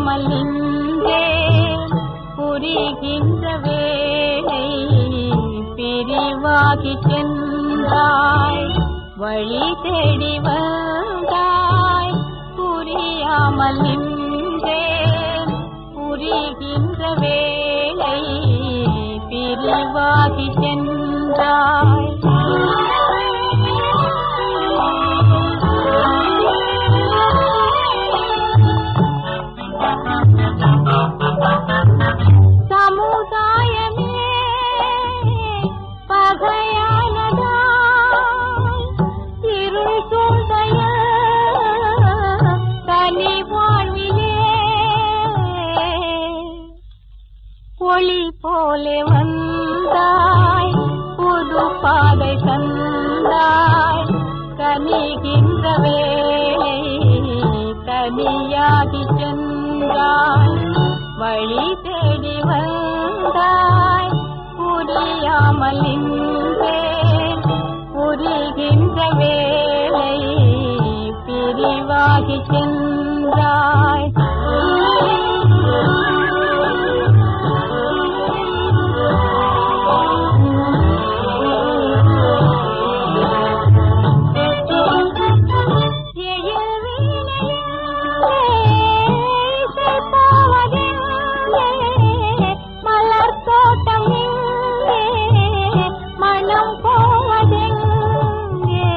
புரியாமல் நின்றேன் புரிகின்ற வேளை பிரிவாகி சென்றாய் வழி தேடி வந்தாய் புரியாமல் நின்றேன் புரிகின்ற வேளை பிரிவாகி சென்றாய் சமுதாயமே பகையானதா இருள் சூழ்ந்தைய தனி வாழ்விலே ஒளி போலே வந்தாய் புது பாதை தந்தாய் கனிகின்ற வேளை தனியாகி சென்றாய் வழி தேடி வந்தாய் புரியாமல் நின்றேன் புரிகின்ற வேளை பிரிவாகி சென்றாய் எழில் வீணையே இசை போவதெங்கே? மலர் தோட்டம் எங்கே? மனம் போவதெங்கே?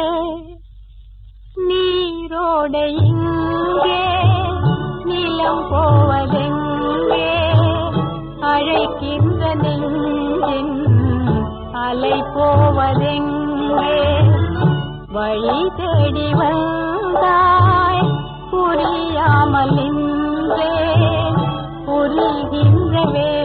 நீரோடை இங்கே நிலம் போவதெங்கே அழைக்கின்ற நெஞ்சின் அலை போவதெங்கே வழி தேடி வந்தாய் புரியாமல் நின்றேன் புரிகின்ற வே